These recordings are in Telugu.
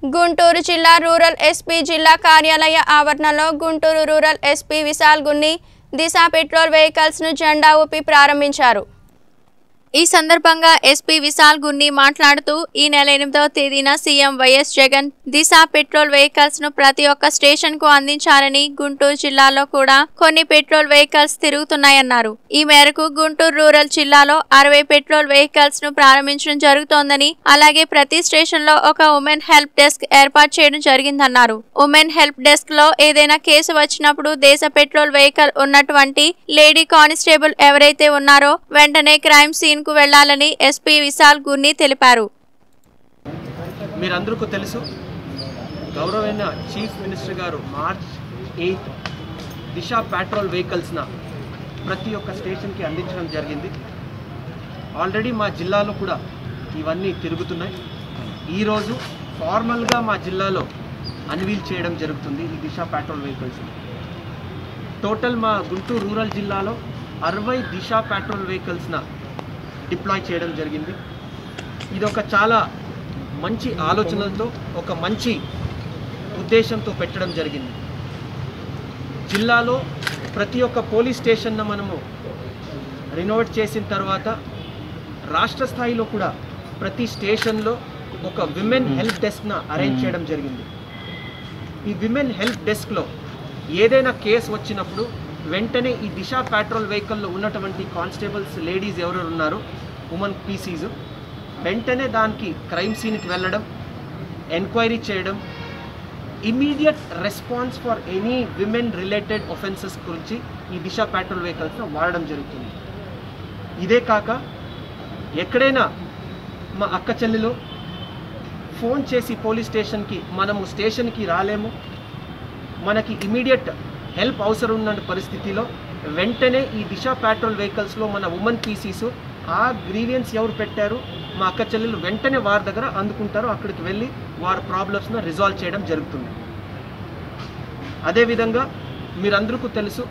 గుంటూరు జిల్లా రూరల్ ఎస్పీ జిల్లా కార్యాలయ ఆవరణలో Guntur rural SP Vishal Gunni Disha patrol vehicles ను జెండా ఊపి ప్రారంభించారు ఈ సందర్భంగా ఎస్పీ విశాల్ గున్ని మాట్లాడుతూ ఈ నెల ఎనిమిదవ తేదీన CM YS Jagan Disha patrol vehicles ను ప్రతి ఒక్క స్టేషన్ కు అందించారని గుంటూరు జిల్లాలో కూడా కొన్ని పెట్రోల్ వెహికల్స్ తిరుగుతున్నాయన్నారు ఈ మేరకు గుంటూరు రూరల్ జిల్లాలో అరవై పెట్రోల్ వెహికల్స్ ను ప్రారంభించడం జరుగుతోందని అలాగే ప్రతి స్టేషన్ లో ఒక ఉమెన్ హెల్ప్ డెస్క్ ఏర్పాటు చేయడం జరిగిందన్నారు ఉమెన్ హెల్ప్ డెస్క్ లో ఏదైనా కేసు వచ్చినప్పుడు దేశ పెట్రోల్ వెహికల్ ఉన్నటువంటి లేడీ కానిస్టేబుల్ ఎవరైతే ఉన్నారో వెంటనే క్రైమ్ సీన్ కు వెళ్లాలని ఎస్పీ విశాల్ గుర్ని తెలిపారు మీరందరికీ తెలుసు గౌరవైన చీఫ్ మినిస్టర్ గారు మార్చ్ ఎయిత్ దిశ పెట్రోల్ వెహికల్స్న ప్రతి ఒక్క స్టేషన్కి అందించడం జరిగింది ఆల్రెడీ మా జిల్లాలో కూడా ఇవన్నీ తిరుగుతున్నాయి ఈరోజు ఫార్మల్గా మా జిల్లాలో అన్వీల్ చేయడం జరుగుతుంది ఈ దిశ పెట్రోల్ వెహికల్స్ టోటల్ మా గుంటూరు రూరల్ జిల్లాలో అరవై దిశ పెట్రోల్ వెహికల్స్న డిప్లాయ్ చేయడం జరిగింది ఇది ఒక చాలా మంచి ఆలోచనలతో ఒక మంచి ఉద్దేశంతో పెట్టడం జరిగింది జిల్లాలో ప్రతి ఒక్క పోలీస్ స్టేషన్న మనము రినోవేట్ చేసిన తర్వాత రాష్ట్ర స్థాయిలో కూడా ప్రతి స్టేషన్లో ఒక విమెన్ హెల్ప్ డెస్క్న అరేంజ్ చేయడం జరిగింది ఈ విమెన్ హెల్ప్ డెస్క్లో ఏదైనా కేసు వచ్చినప్పుడు వెంటనే ఈ దిశ పెట్రోల్ వెహికల్లో ఉన్నటువంటి కానిస్టేబుల్స్ లేడీస్ ఎవరెవరు ఉన్నారో ఉమెన్ పీసీస్ వెంటనే దానికి క్రైమ్ సీన్కి వెళ్ళడం ఎంక్వైరీ చేయడం immediate response for any women related offences గురించి ఈ దిశ పెట్రోల్ వెహికల్స్ను వాడడం జరుగుతుంది ఇదే కాక ఎక్కడైనా మా అక్క చెల్లెలు ఫోన్ చేసి పోలీస్ స్టేషన్కి మనము స్టేషన్కి రాలేము మనకి ఇమీడియట్ హెల్ప్ అవసరం ఉన్న పరిస్థితిలో వెంటనే ఈ దిశ పెట్రోల్ వెహికల్స్లో మన ఉమెన్ పీసీస్ ఆ గ్రీవియన్స్ ఎవరు పెట్టారు మా అక్క చెల్లెలు వెంటనే వారి దగ్గర అందుకుంటారు అక్కడికి వెళ్ళి వారి ప్రాబ్లమ్స్ను రిజాల్వ్ చేయడం జరుగుతుంది అదేవిధంగా మీరందరికీ తెలుసు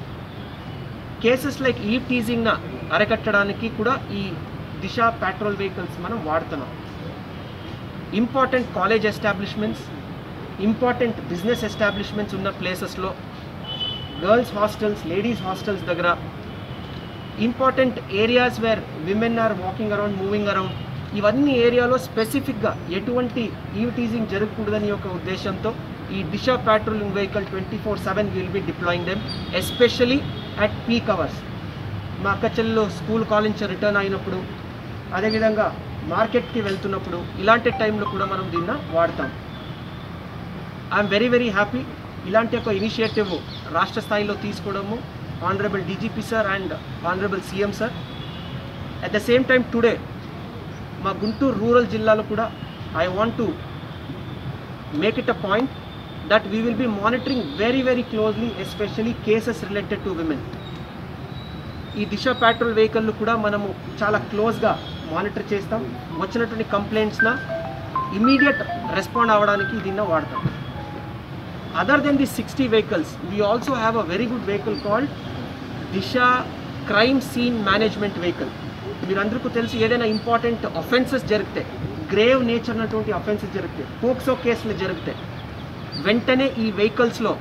కేసెస్ లైక్ ఈ టీజింగ్న అరకట్టడానికి కూడా ఈ దిశ పెట్రోల్ వెహికల్స్ మనం వాడుతున్నాం important college establishments important business establishments ఉన్న ప్లేసెస్లో గర్ల్స్ హాస్టల్స్ లేడీస్ హాస్టల్స్ దగ్గర important areas where women are walking around moving around ఇవన్నీ ఏరియాలో స్పెసిఫిక్గా ఎటువంటి ఈవిటీజింగ్ జరగకూడదని ఒక ఉద్దేశంతో ఈ Disha patrolling vehicle twenty four seven will be deploying them especially at peak hours మా అక్క చెల్లెలు స్కూల్ కాలేజ్ నుంచి రిటర్న్ అయినప్పుడు అదేవిధంగా మార్కెట్కి వెళ్తున్నప్పుడు ఇలాంటి టైంలో కూడా మనం దీన్ని వాడతాం ఐఎమ్ వెరీ వెరీ హ్యాపీ ఇలాంటి ఒక ఇనిషియేటివ్ రాష్ట్ర స్థాయిలో తీసుకోవడము honourable DGP sir and honourable CM sir at the same time today మా గుంటూరు రూరల్ జిల్లాలో కూడా I want to make it a point that we will be monitoring very very closely especially cases related to women ఈ దిశ పెట్రోల్ వెహికల్ కూడా మనము చాలా క్లోజ్గా మానిటర్ చేస్తాం వచ్చినటువంటి కంప్లైంట్స్న ఇమీడియట్ రెస్పాండ్ అవ్వడానికి దీన్ని వాడతాం other then the sixty vehicles we also have a very good vehicle called Disha crime scene management vehicle మీరందరికీ తెలుసు ఏదైనా ఇంపార్టెంట్ అఫెన్సెస్ జరిగితే గ్రేవ్ నేచర్ ఉన్నటువంటి అఫెన్సెస్ జరిగితే పోక్సో కేసులు జరిగితే వెంటనే ఈ వెహికల్స్లో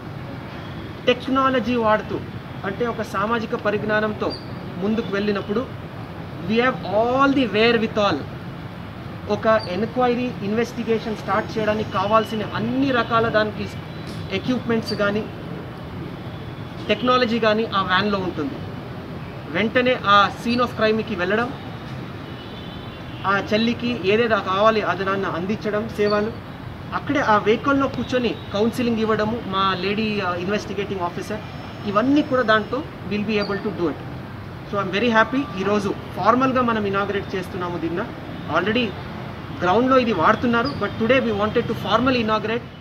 టెక్నాలజీ వాడుతూ అంటే ఒక సామాజిక పరిజ్ఞానంతో ముందుకు వెళ్ళినప్పుడు we have all the wherewithal ఒక ఎన్క్వైరీ ఇన్వెస్టిగేషన్ స్టార్ట్ చేయడానికి కావాల్సిన అన్ని రకాల దానికి ఎక్విప్మెంట్స్ కానీ టెక్నాలజీ కానీ ఆ వ్యాన్లో ఉంటుంది వెంటనే ఆ సీన్ ఆఫ్ క్రైమ్కి వెళ్ళడం ఆ చెల్లికి ఏదేదో కావాలి అది నాన్న అందించడం సేవలు అక్కడే ఆ వెహికల్లో కూర్చొని కౌన్సిలింగ్ ఇవ్వడము మా లేడీ ఇన్వెస్టిగేటింగ్ ఆఫీసర్ ఇవన్నీ కూడా దాంట్లో will be able to do it so I'm very happy ఈరోజు ఫార్మల్గా మనం ఇనాగ్రేట్ చేస్తున్నాము దీన్ని ఆల్రెడీ గ్రౌండ్లో ఇది వాడుతున్నారు but today we wanted to formal inaugurate